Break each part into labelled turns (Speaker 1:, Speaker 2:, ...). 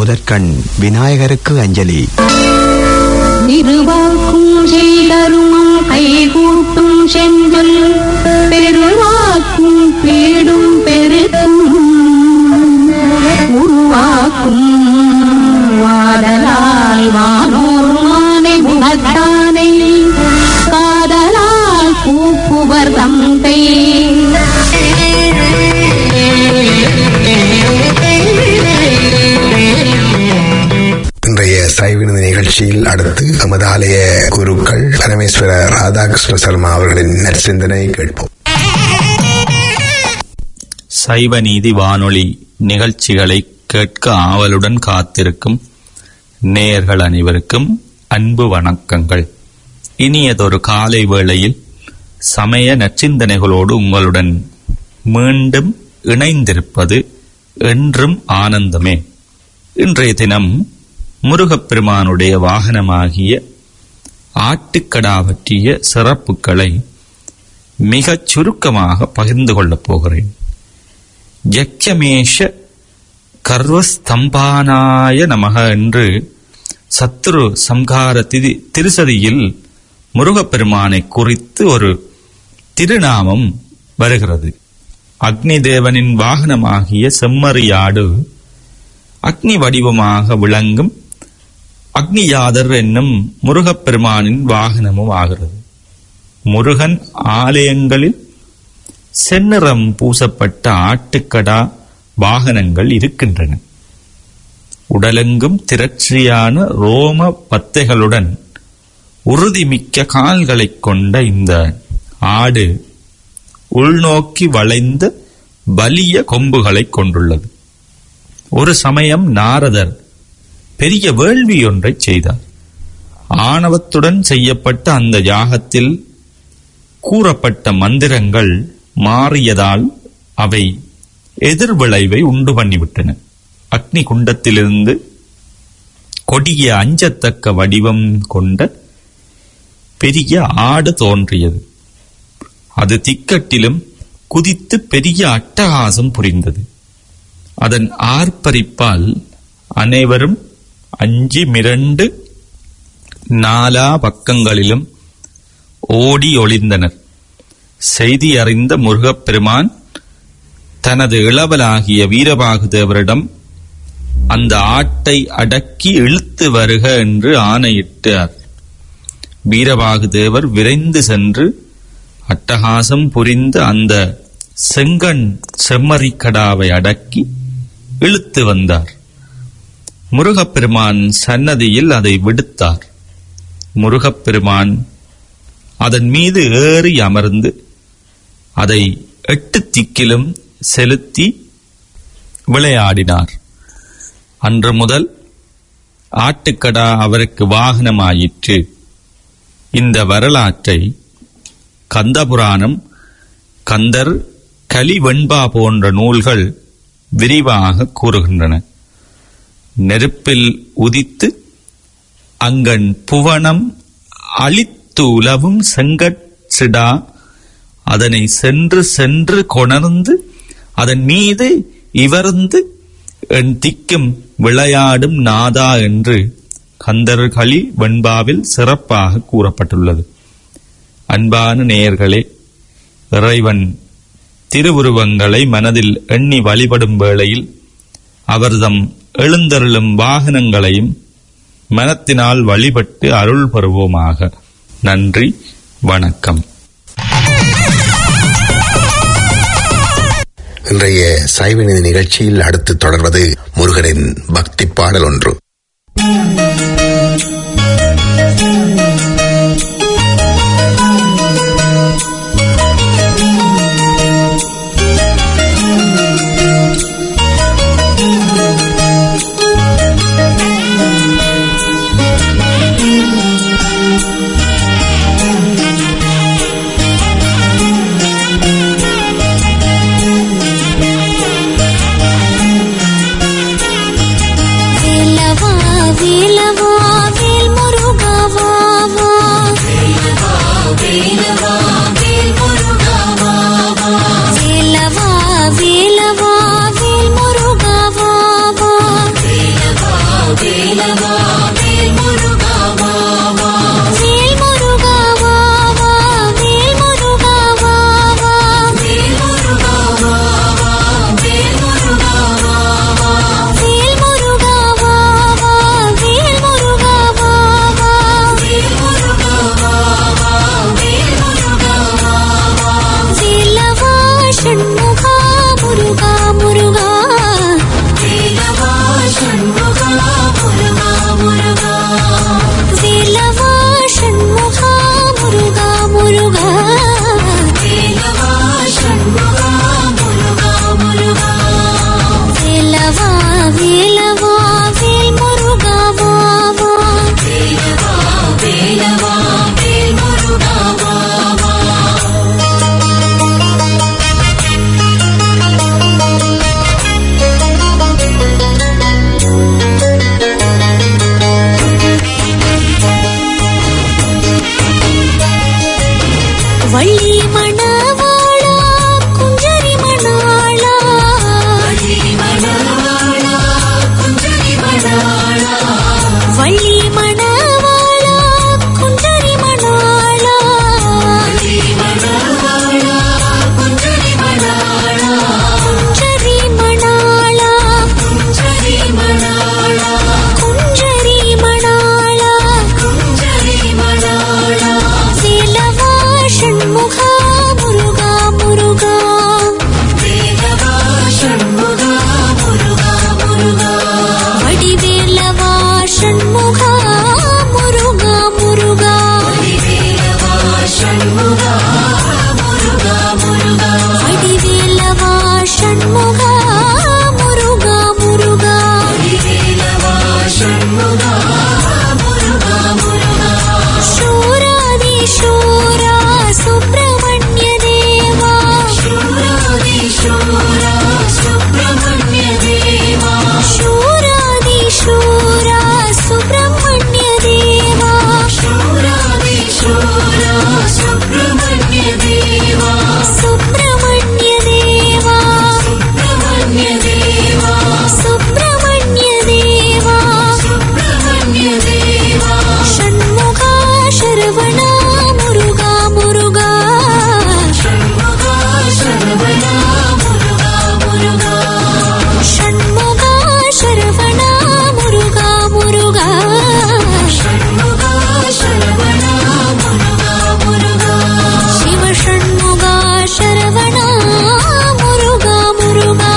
Speaker 1: முதற்கண் விநாயகருக்கு அஞ்சலி
Speaker 2: திருவாக்கும் செய்தருமம் கைகூட்டும் செஞ்சொல் பெருவாக்கும் பீடும் பெருக்கும் உருவாக்கும் வாடலால் வானோர் மானை முகத்தானை காதலால் கூப்புவர் தந்தை
Speaker 3: இன்றைய சைவினது நிகழ்ச்சியில் அடுத்து நமது ஆலய குருக்கள் பரமேஸ்வர ராதாகிருஷ்ண சர்மா அவர்களின் நற்சிந்தனை கேட்போம்
Speaker 4: சைவ நீதி வானொலி நிகழ்ச்சிகளை கேட்க ஆவலுடன் காத்திருக்கும் நேயர்கள் அனைவருக்கும் அன்பு வணக்கங்கள் இனியதொரு காலை வேளையில் சமய நற்சிந்தனைகளோடு உங்களுடன் மீண்டும் இணைந்திருப்பது என்றும் ஆனந்தமே இன்றைய தினம் முருகப்பெருமானுடைய வாகனமாகிய ஆட்டுக்கடா பற்றிய சிறப்புகளை மிகச் சுருக்கமாக பகிர்ந்து கொள்ளப் போகிறேன் யக்ஷமேஷ கர்வஸ்தம்பானாய நமக என்று சத்ரு சம்ஹார திதி திருசதியில் முருகப்பெருமானை குறித்து ஒரு திருநாமம் வருகிறது அக்னி தேவனின் வாகனமாகிய செம்மறியாடு அக்னி வடிவமாக விளங்கும் அக்னியாதர் என்னும் முருகப்பெருமானின் வாகனமும் ஆகிறது முருகன் ஆலயங்களில் செந்நிறம் பூசப்பட்ட ஆட்டுக்கடா வாகனங்கள் இருக்கின்றன உடலெங்கும் திரட்சியான ரோம பத்தைகளுடன் உறுதிமிக்க கால்களைக் கொண்ட இந்த ஆடு உள்நோக்கி வளைந்த வலிய கொம்புகளைக் கொண்டுள்ளது ஒரு சமயம் நாரதர் பெரிய வேள்வி ஒன்றைச் செய்தார் ஆணவத்துடன் செய்யப்பட்ட அந்த யாகத்தில் கூறப்பட்ட மந்திரங்கள் மாறியதால் அவை எதிர்விளைவை உண்டு பண்ணிவிட்டன அக்னி குண்டத்திலிருந்து கொடிய அஞ்சத்தக்க வடிவம் கொண்ட பெரிய ஆடு தோன்றியது அது திக்கட்டிலும் குதித்து பெரிய அட்டகாசம் புரிந்தது அதன் ஆர்ப்பரிப்பால் அனைவரும் அஞ்சி மிரண்டு நாலா பக்கங்களிலும் ஓடி ஒளிந்தனர் செய்தி அறிந்த முருகப்பெருமான் தனது இளவலாகிய வீரபாகு தேவரிடம் அந்த ஆட்டை அடக்கி இழுத்து வருக என்று ஆணையிட்டார் வீரபாகு தேவர் விரைந்து சென்று அட்டகாசம் புரிந்த அந்த செங்கண் செம்மறிக்கடாவை அடக்கி இழுத்து வந்தார் முருகப்பெருமான் சன்னதியில் அதை விடுத்தார் முருகப்பெருமான் அதன் மீது ஏறி அமர்ந்து அதை எட்டு திக்கிலும் செலுத்தி விளையாடினார் அன்று முதல் ஆட்டுக்கடா அவருக்கு வாகனமாயிற்று இந்த வரலாற்றை கந்தபுராணம் கந்தர் கலிவெண்பா போன்ற நூல்கள் விரிவாக கூறுகின்றன நெருப்பில் உதித்து அங்கன் புவனம் அழித்து உலவும் செங்கட்சிடா அதனை சென்று சென்று கொணர்ந்து அதன் மீது இவர்ந்து என் திக்கும் விளையாடும் நாதா என்று கந்தர்களி வெண்பாவில் சிறப்பாக கூறப்பட்டுள்ளது அன்பான நேயர்களே இறைவன் திருவுருவங்களை மனதில் எண்ணி வழிபடும் வேளையில் அவர்தம் எழுந்தருளும் வாகனங்களையும் மனத்தினால் வழிபட்டு அருள் பெறுவோமாக நன்றி வணக்கம்
Speaker 3: இன்றைய சைவநிதி நிகழ்ச்சியில் அடுத்து தொடர்வது முருகனின் பக்தி பாடல் ஒன்று
Speaker 5: வேலவா வேலவா ஷண்முகா சரவணா முருகா முருகா சிவ ஷண்முகா சரவணா முருகா முருகா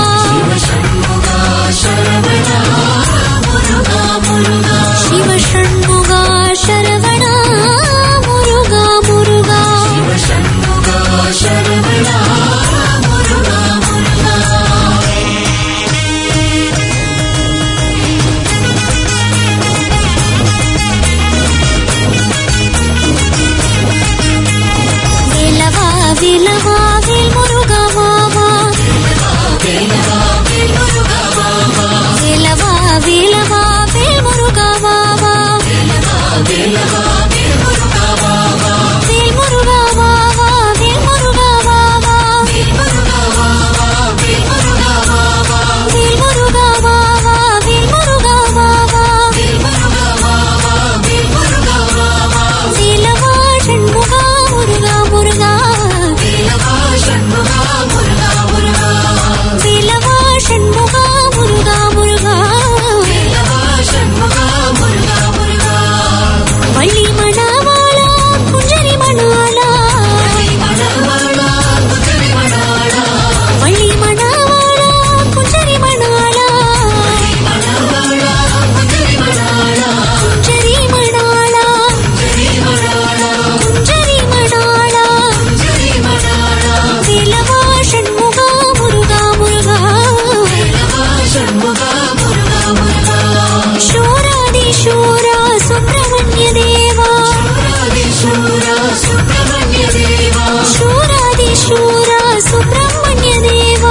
Speaker 5: சிவ ஷண்முகா சரவணா முருகா முருகா வேலவா வேலவா வேல் முருகா வாவா வேலவா வேலவா வேல் முருகா வாவா வேல் முருகா வாவா வேல் முருகா வாவா வேல் முருகா வேல் முருகா வாவா வேல் முருகா வாவா வேலவா ஷண்முகா முருகா முருகா வேலவா ஷண்முகா முருகா முருகா வள்ளி மணாவாளா குஞ்சரி மணாளா வள்ளி மணாவாளா குஞ்சரி மணாளா குஞ்சரி மணாளா குஞ்சரி மணாளா வேலவா ஷண்முகா முருகா முருகா ಶೂರಾದಿ ಶೂರ ಸುಬ್ರಹ್ಮಣ್ಯ ದೇವ ಶೂರಾದಿ ಶೂರ ಸುಬ್ರಹ್ಮಣ್ಯ ದೇವ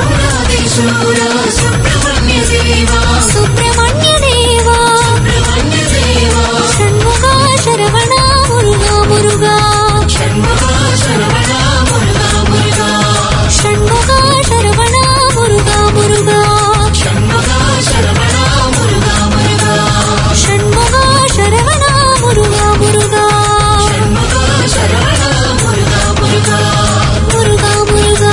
Speaker 5: ಸುಬ್ರಹ್ಮಣ್ಯ ದೇವ ಷಣ್ಮುಖ ಶರವಣ ಮುರುಗ ಮುರುಗ ಷಣ್ಮುಖ ಶರವಣ ಮುರುಗ ಮುರುಗ ಷಣ್ಮುಖ ಶರವಣ ಮುರುಗ ಮುರುಗ ಮುರುಗ ಮುರುಗ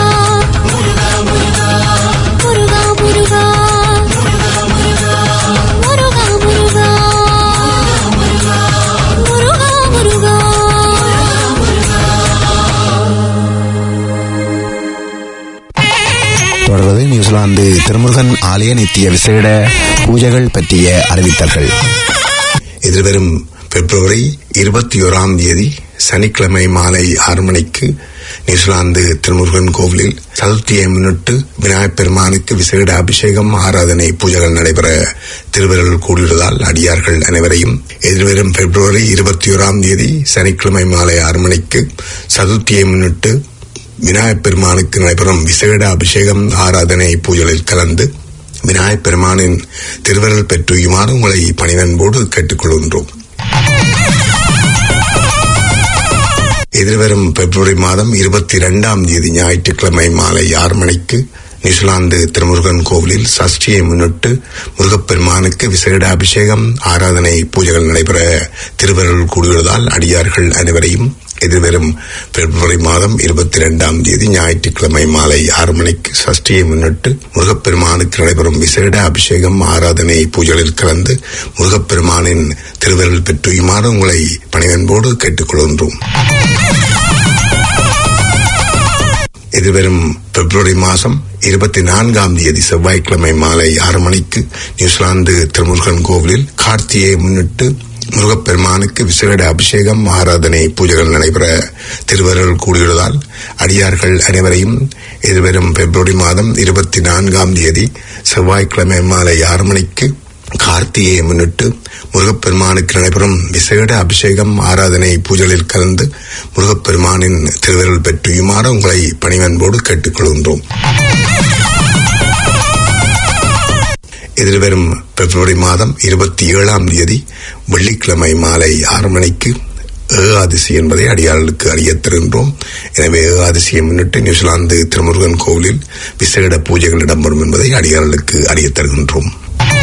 Speaker 5: ಮುರುಗ ಮುರುಗ முருகா முருகா முருகா முருகா
Speaker 1: தொடர்வது நியூசிலாந்து திருமுருகன் ஆலய நித்திய விசேட பூஜைகள் பற்றிய அறிவித்தல்கள்
Speaker 3: எதிர்வரும் பிப்ரவரி இருபத்தி ஓராம் தேதி சனிக்கிழமை மாலை ஆறு மணிக்கு நியூசிலாந்து திருமுருகன் கோவிலில் சதுர்த்தியை முன்னிட்டு விநாயகப் பெருமானுக்கு விசேட அபிஷேகம் ஆராதனை பூஜைகள் நடைபெற திருவருள் கூடியுள்ளதால் அடியார்கள் அனைவரையும் எதிர்வரும் பிப்ரவரி இருபத்தி ஓராம் தேதி சனிக்கிழமை மாலை ஆறு மணிக்கு சதுர்த்தியை முன்னிட்டு விநாயகப் பெருமானுக்கு நடைபெறும் விசேட அபிஷேகம் ஆராதனை பூஜைகளில் கலந்து விநாயகப் பெருமானின் திருவருள் பெற்றுயுமாறு உங்களை பணிவன்போடு கேட்டுக்கொள்கின்றோம் எதிர்வரும் பிப்ரவரி மாதம் இருபத்தி இரண்டாம் தேதி ஞாயிற்றுக்கிழமை மாலை ஆறு மணிக்கு நியூசிலாந்து திருமுருகன் கோவிலில் சஷ்டியை முன்னிட்டு முருகப்பெருமானுக்கு விசேட அபிஷேகம் ஆராதனை பூஜைகள் நடைபெற திருவருள் கூடுவதால் அடியார்கள் அனைவரையும் எதிர்வரும் பிப்ரவரி மாதம் இருபத்தி இரண்டாம் தேதி ஞாயிற்றுக்கிழமை மாலை ஆறு மணிக்கு சஷ்டியை முன்னிட்டு முருகப்பெருமானுக்கு நடைபெறும் விசேட அபிஷேகம் ஆராதனை பூஜைகளில் கலந்து முருகப்பெருமானின் திருவருள் பெற்றுயுமாறு உங்களை பணிவன்போடு கேட்டுக்கொள்கின்றோம் எதிர்வரும் பிப்ரவரி மாதம் இருபத்தி நான்காம் தேதி செவ்வாய்க்கிழமை மாலை ஆறு மணிக்கு நியூசிலாந்து திருமுருகன் கோவிலில் கார்த்தியை முன்னிட்டு முருகப்பெருமானுக்கு விசேட அபிஷேகம் ஆராதனை பூஜைகள் நடைபெற திருவருள் கூடியுள்ளதால் அடியார்கள் அனைவரையும் எதிர்வரும் பிப்ரவரி மாதம் இருபத்தி நான்காம் தேதி செவ்வாய்க்கிழமை மாலை ஆறு மணிக்கு கார்த்திகையை முன்னிட்டு முருகப்பெருமானுக்கு நடைபெறும் விசேட அபிஷேகம் ஆராதனை பூஜைகளில் கலந்து முருகப்பெருமானின் திருவருள் பெற்றுயுமாறு உங்களை பணிவன்போடு கேட்டுக்கொள்கின்றோம் எதிர்வரும் பிப்ரவரி மாதம் இருபத்தி ஏழாம் தேதி வெள்ளிக்கிழமை மாலை ஆறு மணிக்கு ஏகாதசி என்பதை அடியாளர்களுக்கு அறியத் தருகின்றோம் எனவே ஏகாதசியை முன்னிட்டு நியூசிலாந்து திருமுருகன் கோவிலில் விசேட பூஜைகள் இடம்பெறும் என்பதை அடியாளர்களுக்கு அறியத் தருகின்றோம்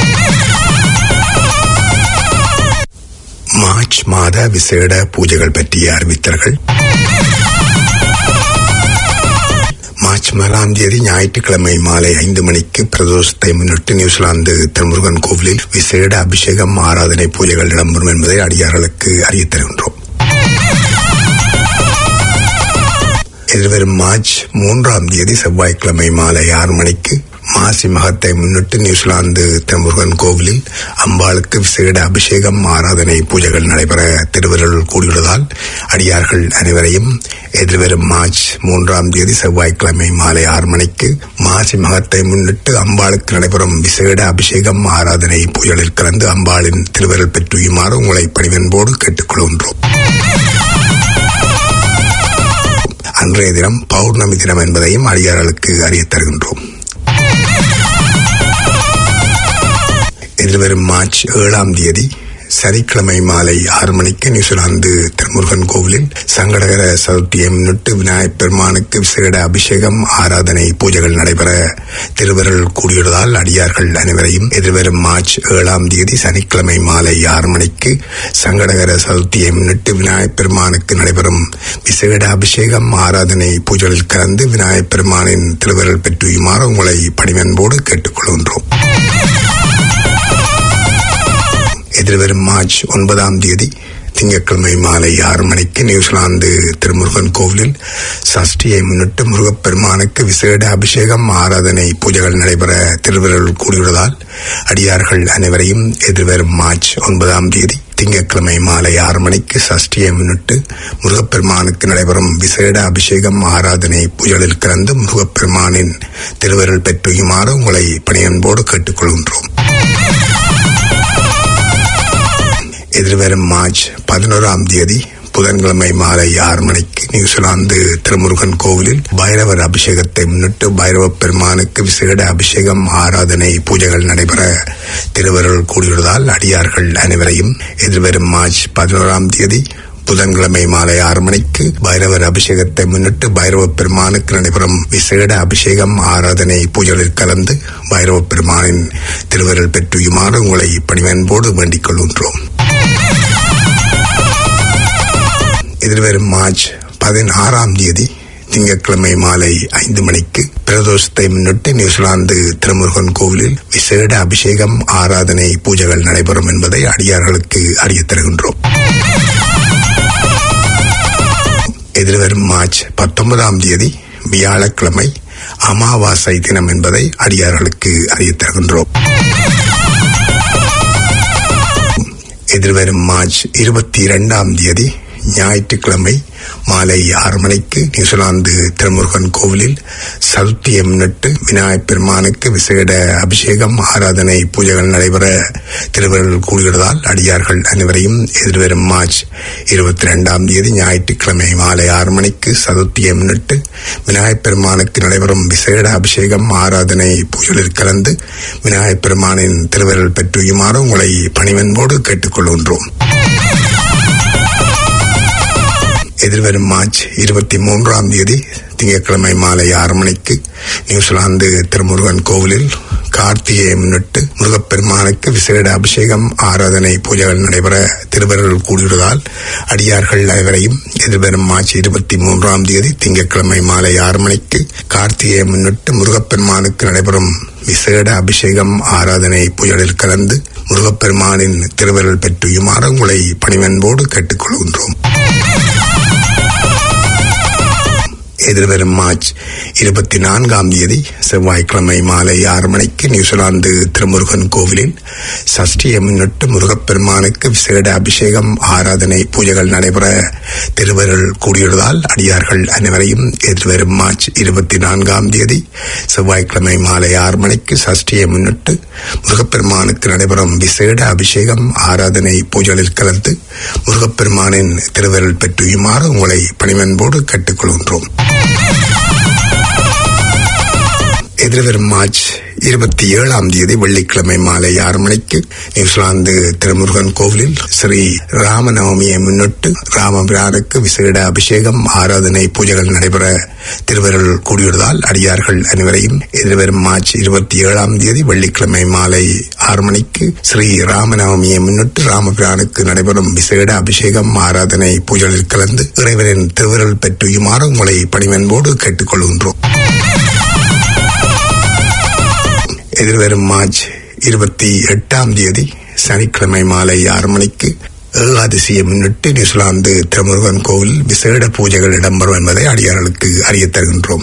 Speaker 3: மார்ச் மாத விசேட பூஜைகள் பற்றிய அறிவித்தல்கள் மார்ச் பதினாலாம் தேதி ஞாயிற்றுக்கிழமை மாலை ஐந்து மணிக்கு பிரதோஷத்தை முன்னிட்டு நியூசிலாந்து திருமுருகன் கோவிலில் விசேட அபிஷேகம் ஆராதனை பூஜைகள் இடம்பெறும் என்பதை அடியார்களுக்கு அறியத் தருகின்றோம் எதிர்வரும் மார்ச் மூன்றாம் தேதி செவ்வாய்க்கிழமை மாலை ஆறு மணிக்கு மாசி மகத்தை முன்னிட்டு நியூசிலாந்து திருமுருகன் கோவிலில் அம்பாளுக்கு விசேட அபிஷேகம் ஆராதனை பூஜைகள் நடைபெற திருவருள் கூடியுள்ளதால் அடியார்கள் அனைவரையும் எதிர்வரும் மார்ச் மூன்றாம் தேதி செவ்வாய்க்கிழமை மாலை ஆறு மணிக்கு மாசி மகத்தை முன்னிட்டு அம்பாளுக்கு நடைபெறும் விசேட அபிஷேகம் ஆராதனை பூஜைகளில் கலந்து அம்பாளின் திருவருள் பெற்றுயுமாறு உங்களை பணிவன்போடு கேட்டுக்கொள்கின்றோம் அன்றைய தினம் பௌர்ணமி தினம் என்பதையும் அடியார்களுக்கு அறியத் தருகின்றோம் எதிர்வரும் மார்ச் ஏழாம் தேதி சனிக்கிழமை மாலை ஆறு மணிக்கு நியூசிலாந்து திருமுருகன் கோவிலில் சங்கடகர சதுர்த்தியை முன்னிட்டு விநாயகப் பெருமானுக்கு விசேட அபிஷேகம் ஆராதனை பூஜைகள் நடைபெற திருவருள் கூடியுள்ளதால் அடியார்கள் அனைவரையும் எதிர்வரும் மார்ச் ஏழாம் தேதி சனிக்கிழமை மாலை ஆறு மணிக்கு சங்கடகர சதுர்த்தியை முன்னிட்டு விநாயகப் பெருமானுக்கு நடைபெறும் விசேட அபிஷேகம் ஆராதனை பூஜைகளில் கலந்து விநாயகப் பெருமானின் திருவருள் பெற்றுயுமாறு உங்களை பணிவன்போடு கேட்டுக்கொள்கின்றோம் எதிர்வரும் மார்ச் ஒன்பதாம் தேதி திங்கட்கிழமை மாலை ஆறு மணிக்கு நியூசிலாந்து திருமுருகன் கோவிலில் சஷ்டியை முன்னிட்டு முருகப்பெருமானுக்கு விசேட அபிஷேகம் ஆராதனை பூஜைகள் நடைபெற திருவருள் கூடியுள்ளதால் அடியார்கள் அனைவரையும் எதிர்வரும் மார்ச் ஒன்பதாம் தேதி திங்கட்கிழமை மாலை ஆறு மணிக்கு சஷ்டியை முன்னிட்டு முருகப்பெருமானுக்கு நடைபெறும் விசேட அபிஷேகம் ஆராதனை பூஜைகளில் கலந்து முருகப்பெருமானின் திருவருள் பெற்றுயுமாறு உங்களை பணியன்போடு கேட்டுக்கொள்கின்றோம் எதிர்வரும் மார்ச் பதினோராம் தேதி புதன்கிழமை மாலை ஆறு மணிக்கு நியூசிலாந்து திருமுருகன் கோவிலில் பைரவர் அபிஷேகத்தை முன்னிட்டு பைரவ பெருமானுக்கு விசேட அபிஷேகம் ஆராதனை பூஜைகள் நடைபெற திருவருள் கூடியுள்ளதால் அடியார்கள் அனைவரையும் எதிர்வரும் மார்ச் பதினோராம் தேதி புதன்கிழமை மாலை ஆறு மணிக்கு பைரவர் அபிஷேகத்தை முன்னிட்டு பைரவ பெருமானுக்கு நடைபெறும் விசேட அபிஷேகம் ஆராதனை பூஜைகளில் கலந்து பைரவ பெருமானின் திருவருள் பெற்றுயுமாறு உங்களை பணிவன்போடு வேண்டிக் கொள்கின்றோம் எதிர்வரும் மார்ச் பதினாறாம் தேதி திங்கட்கிழமை மாலை ஐந்து மணிக்கு பிரதோஷத்தை முன்னிட்டு நியூசிலாந்து திருமுருகன் கோவிலில் விசேட அபிஷேகம் ஆராதனை பூஜைகள் நடைபெறும் என்பதை அடியார்களுக்கு அறியத் தருகின்றோம் எதிர்வரும் மார்ச் பத்தொன்பதாம் தேதி வியாழக்கிழமை அமாவாசை தினம் என்பதை அடியார்களுக்கு அறியத் தருகின்றோம் எதிர்வரும் மார்ச் இருபத்தி இரண்டாம் தேதி ஞாயிற்றுக்கிழமை மாலை ஆறு மணிக்கு நியூசிலாந்து திருமுருகன் கோவிலில் சதுர்த்தியை முன்னிட்டு விநாயகப் பெருமானுக்கு விசேட அபிஷேகம் ஆராதனை பூஜைகள் நடைபெற திருவருள் கூடுகிறதால் அடியார்கள் அனைவரையும் எதிர்வரும் மார்ச் இருபத்தி ரெண்டாம் தேதி ஞாயிற்றுக்கிழமை மாலை ஆறு மணிக்கு சதுர்த்தியை முன்னிட்டு விநாயகப் பெருமானுக்கு நடைபெறும் விசேட அபிஷேகம் ஆராதனை பூஜைகளில் கலந்து விநாயகப் பெருமானின் திருவருள் பெற்றுயுமாறு உங்களை பணிவன்போடு கேட்டுக்கொள்கின்றோம் எதிர்வரும் மார்ச் இருபத்தி மூன்றாம் தேதி திங்கட்கிழமை மாலை ஆறு மணிக்கு நியூசிலாந்து திருமுருகன் கோவிலில் கார்த்திகையை முன்னிட்டு முருகப்பெருமானுக்கு விசேட அபிஷேகம் ஆராதனை பூஜைகள் நடைபெற திருவருள் கூடியுள்ளதால் அடியார்கள் அனைவரையும் எதிர்வரும் மார்ச் இருபத்தி மூன்றாம் தேதி திங்கட்கிழமை மாலை ஆறு மணிக்கு கார்த்திகையை முன்னிட்டு முருகப்பெருமானுக்கு நடைபெறும் விசேட அபிஷேகம் ஆராதனை பூஜைகளில் கலந்து முருகப்பெருமானின் திருவருள் பெற்றுயுமாறு உங்களை பணிவன்போடு கேட்டுக்கொள்கின்றோம் எதிர்வரும் மார்ச் இருபத்தி நான்காம் தேதி செவ்வாய்க்கிழமை மாலை ஆறு மணிக்கு நியூசிலாந்து திருமுருகன் கோவிலில் சஷ்டியை முன்னிட்டு முருகப்பெருமானுக்கு விசேட அபிஷேகம் ஆராதனை பூஜைகள் நடைபெற திருவருள் கூடியுள்ளதால் அடியார்கள் அனைவரையும் எதிர்வரும் மார்ச் இருபத்தி நான்காம் தேதி செவ்வாய்க்கிழமை மாலை ஆறு மணிக்கு சஷ்டியை முன்னிட்டு முருகப்பெருமானுக்கு நடைபெறும் விசேட அபிஷேகம் ஆராதனை பூஜைகளில் கலந்து முருகப்பெருமானின் திருவருள் பெற்றுயுமாறு உங்களை பணிவன்போடு கேட்டுக்கொள்கின்றோம் எதிர்வரும் மார்ச் இருபத்தி ஏழாம் தேதி வெள்ளிக்கிழமை மாலை ஆறு மணிக்கு நியூசிலாந்து திருமுருகன் கோவிலில் ஸ்ரீ ராமநவமியை முன்னிட்டு ராமபிரானுக்கு விசேட அபிஷேகம் ஆராதனை பூஜைகள் நடைபெற திருவருள் கூடியுள்ளதால் அடியார்கள் அனைவரையும் எதிர்வரும் மார்ச் இருபத்தி ஏழாம் தேதி வெள்ளிக்கிழமை மாலை ஆறு மணிக்கு ஸ்ரீ ராமநவமியை முன்னிட்டு ராமபிரானுக்கு நடைபெறும் விசேட அபிஷேகம் ஆராதனை பூஜைகளில் கலந்து இறைவனின் திருவருள் பெற்றுயுமாறு உங்களை பணிவன்போடு கேட்டுக்கொள்கின்றோம் எதிர்வரும் மார்ச் இருபத்தி எட்டாம் தேதி சனிக்கிழமை மாலை ஆறு மணிக்கு ஏகாதசியை முன்னிட்டு நியூசிலாந்து திருமுருகன் கோவில் விசேட பூஜைகள் இடம்பெறும் என்பதை அடியார்களுக்கு அறியத் தருகின்றோம்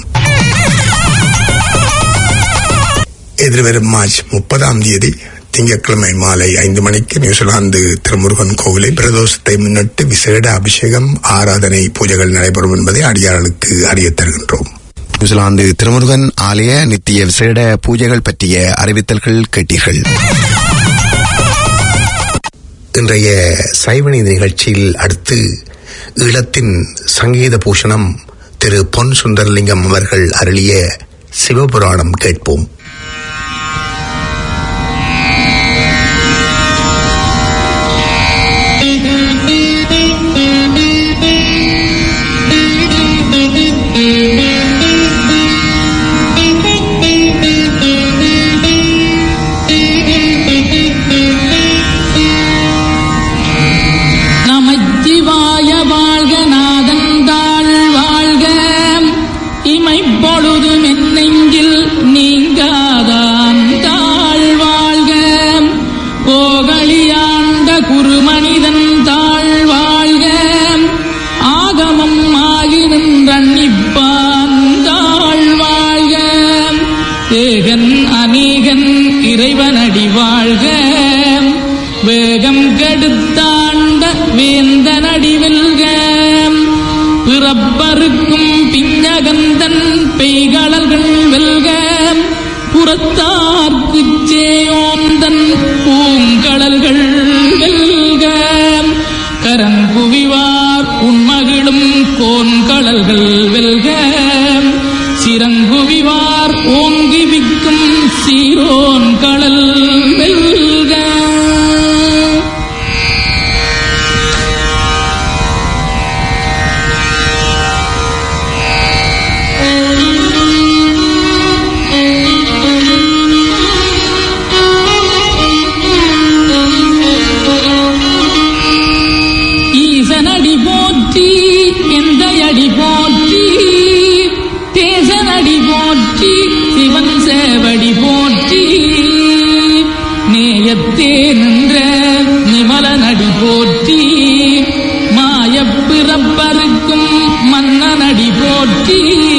Speaker 3: எதிர்வரும் மார்ச் முப்பதாம் தேதி திங்கட்கிழமை மாலை ஐந்து மணிக்கு நியூசிலாந்து திருமுருகன் கோவிலில் பிரதோஷத்தை முன்னிட்டு விசேட அபிஷேகம் ஆராதனை பூஜைகள் நடைபெறும் என்பதை அடியார்களுக்கு அறியத் தருகின்றோம்
Speaker 1: நியூசிலாந்து திருமுருகன் ஆலய நித்திய விசேட பூஜைகள் பற்றிய அறிவித்தல்கள் கேட்டீர்கள்
Speaker 3: இன்றைய சைவனி நிகழ்ச்சியில் அடுத்து ஈழத்தின் சங்கீத பூஷணம் திரு பொன் சுந்தரலிங்கம் அவர்கள் அருளிய சிவபுராணம் கேட்போம்
Speaker 6: நமச்சிவாய வாழ்க நாதந்தாள் வாழ்க இமைப்பொழுதும் என் நெஞ்சில் நீங்காதான் தாழ் வாழ்க ஓகழியாண்ட குருமனிதன் தாழ் வாழ்க ஆகமம் ஆகி நின்றன்னிப்பான் தாழ் வாழ்க ஏகன் அநேகன் இறைவனடி வாழ்க வேகம் கெடுத்தாண்ட வேந்தனடி வெல்க பிறப்பருக்கும் பிஞ்சகந்தன் பெய்களர்கள் வெல்க புறத்தார்க்குச் சேயோந்தன் பூங்கடல்கள் வெல்க கரங்குவிவார் உண்மகிழும் கோன்கடல்கள் வெல்க சிறங்குவிவார் ஓங்கி விக்கும் சீரோன் கடல் வெல்க ஈசனடி போற்றி எந்த அடி போற்றி தேசனடி போற்றி சிவன் சேவடி போற்றி நேயத்தே நின்ற நிமலனடி போற்றி மாயப்பிறப்பருக்கும் மன்னனடி போற்றி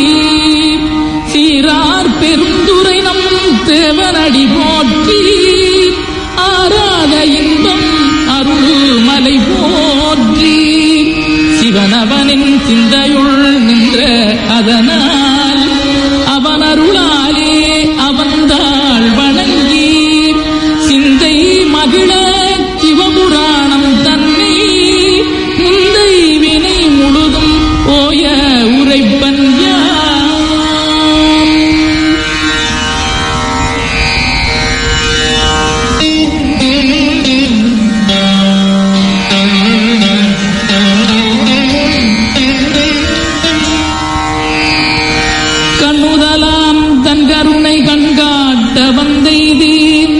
Speaker 6: சீரார் பெருந்துரை நம் தேவனடி போற்றி ஆராத இன்பம் அருள்மலை போற்றி சிவனவனின் சிந்தையுள் நின்ற அதனால் அவன் அருளாலே அவன்தாள் வணங்கி சிந்தை மகிழ சிவபுராணம் தன்னை முந்தை வினை முழுதும் ஓய உரைப்பன் யாம். கண்ணுதலாம் தன் கருணை கண்காட்ட வந்தெய்தீன்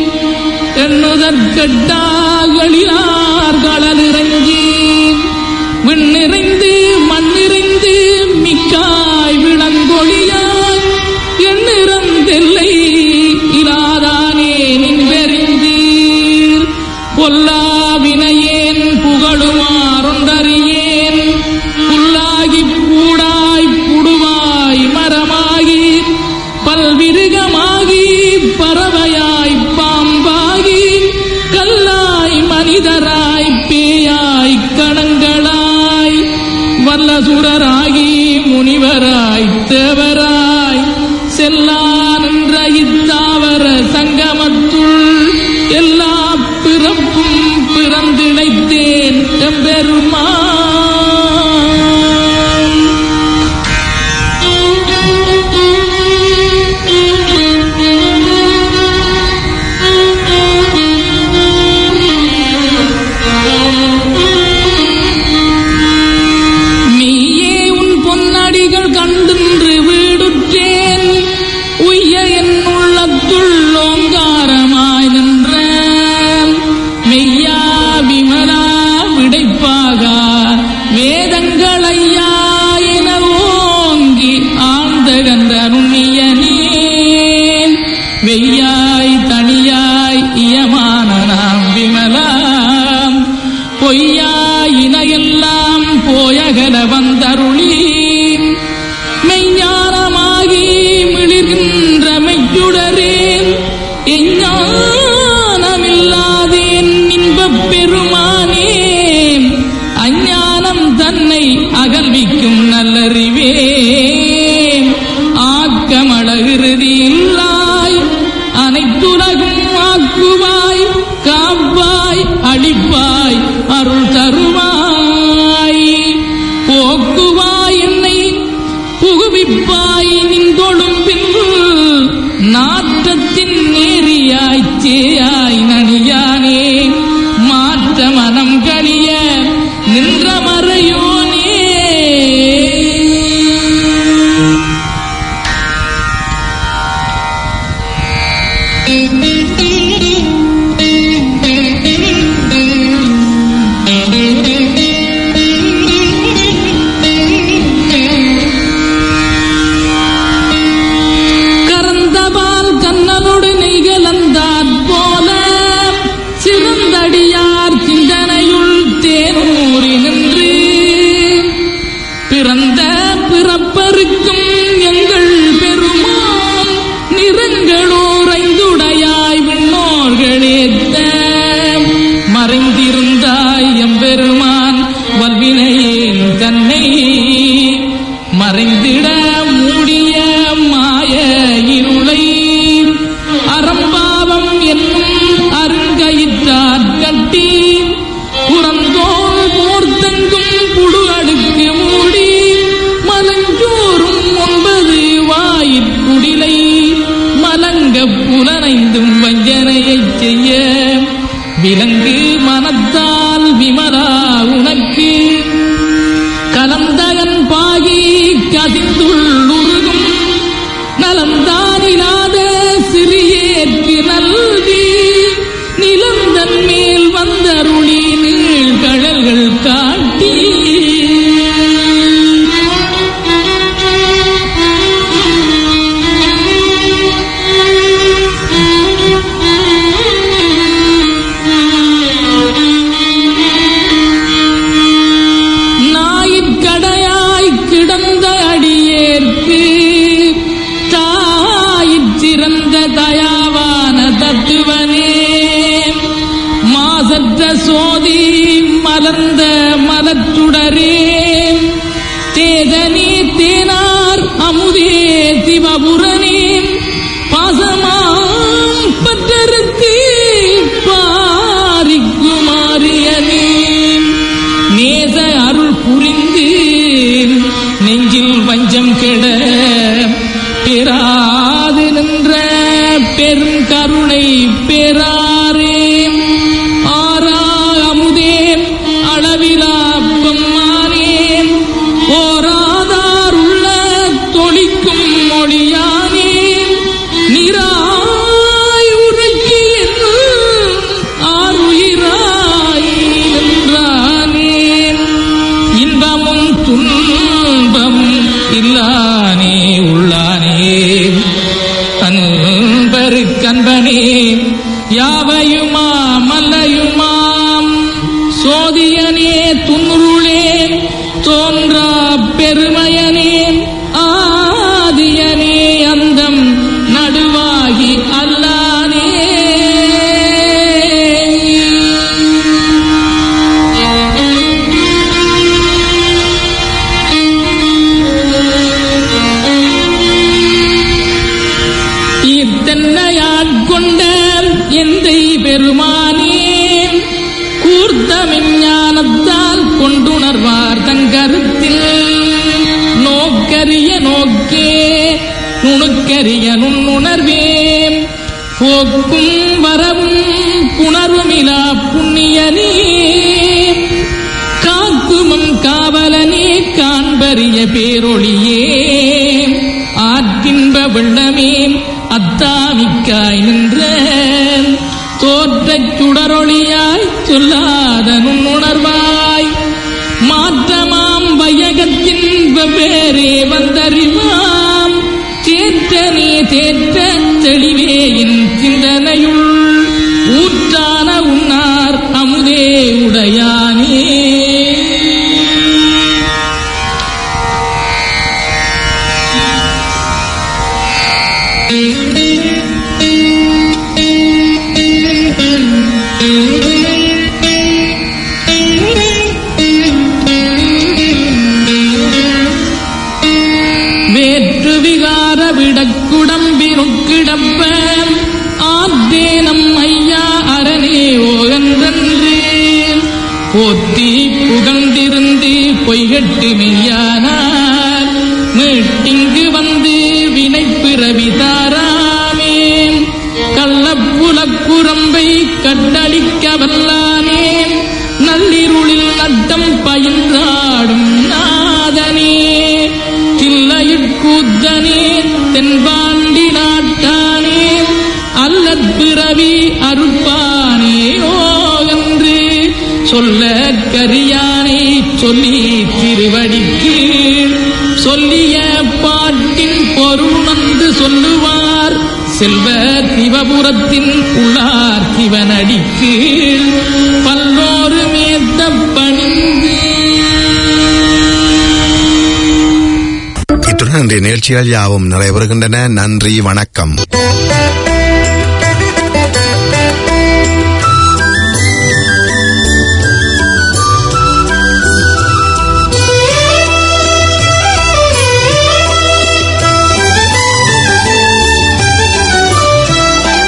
Speaker 6: எண்ணுதற்கட்டாகளினார் களலிறங்கி விண்ணிறைந்து மண்ணிறைந்து மிக்காய் விளங்கொழியாய் எண்ணிறந்தெல்லை இலாதானே நின்றெறிந்தீர் பொல்லா வினையேன் புகழுமாறொன்றறியேன் புல்லாகி பூடாய் புடுவாய் மரமாகி பல்விருகமாகி பறவையாய் பாம்பாகி கல்லாய் மனிதராய் பேயாய் கணங்களாய் வல்லசுரராகி முனிவராய் தேவராய் செல்லா நின்ற இத்தாவர சங்கமத்துள் எல்லா பிறப்பும் பிறந்திழைத்தேன் எம்பெருமான் நீயே உன் பொன்னடிகள் கண்டின்று வீடுற்றேன் உய்ய என் உள்ளத்துள் ஓங்க கறந்தபால் கண்ணனோடு நெய்கலந்தாற் போல சிறந்தடியார் சிந்தனையுள் தேனூறி நின்று பிறந்த பிறப்பருக்கும் எங்கள் பெருமான் நிறங்களோரைந்துடையாய் விண்ணோர்களேத்த மறைந்திருந்தாய் எம்பெருமான் வல்வினையேன் தன்னை மறைந்திட மூடிய மாய இருளை அறம்பாவம் என்னும் அருங்கயிற்றார் கட்டி புறந்தோல் போர்த்தங்கும் புழு அடுக்கு மூடி மலஞ்சோறும் ஒன்பது வாயிற்குடிலை மலங்க புலனைந்தும் வஞ்சனையைச் செய்ய விலங்கு மனத்தால் விமலா உனக்கு கலந்தகன் பாகி கசிந்துள்ளுருகும் நலந்தானிலாத சிறியேற்கு நல்கி நிலந்தன் மேல் வந்தருளி நீள் கழல்கள் காட்டி நாயிற்கடையாய் கிடந்த அடியேற்கு தாயிற் சிறந்த தயாவான தத்துவனே மாசற்ற சோதி மலர்ந்த மலச்சுடரே தேதனே தேனார் அமுதே சிவபுரனே பாசமாம் பற்றருக்கு பாரிக்குமாரியனே நேச அருள் புரிந்து நெஞ்சில் வஞ்சம் கெட பெறாது நின்ற பெருங்கருணை பெறாரே ஆரா அமுதே அளவிலா பெம்மானே ஓராதார் உள்ள தொழிக்கும் மொழியானே நிராய் உனக்கு ஆறுயிராய் நின்றானேன் இன்பமும் துன்பம் இல்லானே உள்ளானே அன்பருக்கன்பனே யாவையுமா மல்லையுமாம் சோதியனே துன்றுளே தோன்றா பெருமையனே ஆதியனே அந்தம் நடுவாகி அல்லானே ஈர்த்தன்னையாட்கொண்ட எந்தை பெருமானே கூர்த்த விஞ்ஞானத்தால் கொண்டுணர்வார் தங்கருத்தில் நோக்கரிய நோக்கே நுணுக்கரிய நுண்ணுணர்வே போக்கும் வரவும் புணர்வுமிலா புண்ணியனே காக்குமம் காவலனே காண்பரிய பேரொளியே ஆற்றின்ப வெள்ளமே அத்தாமிக்காய் நின்ற தோற்றச் சுடரொளியாய் சொல்லாத நுண்ணுணர்வாய் மாற்றமாம் வையகத்தின் வெவ்வேறே வந்தறிவாம் தேற்றனே தேற்ற தெளிவே என் சிந்தனையுள் ஊற்றான உன்னார் அமுதே உடையானே வேற்று விகார விடக்குடம்பினுக்கிடப்ப ஆத்தேனம் ஐயா அரணே ஓகன்றன்று போத்தி புகழ்ந்திருந்து பொய்கட்டு மெய்யானார் மீட்டிங்கு வந்து வினை பிறவி தாராமே கள்ளப்புலக்குரம்பை கட்டளிக்க வல்லானே நள்ளிருளில் நட்டம் பயின்றாடும் நாதனே தில்லையிற்கூத்தனே தென்பாண்டி நாட்டானே அல்லற் சொல்ல கரியானை சொல்லி திருவடிக்கு சொல்லிய பாட்டின் பொருணந்து சொல்லுவார் செல்வ சிவபுரத்தின் உள்ளார் சிவனடிக்கு பல்லோரு மேத்த பணிந்து
Speaker 1: இத்துடன் இன்றைய நிகழ்ச்சிகள் யாவும் நிறைவேறுகின்றன நன்றி வணக்கம்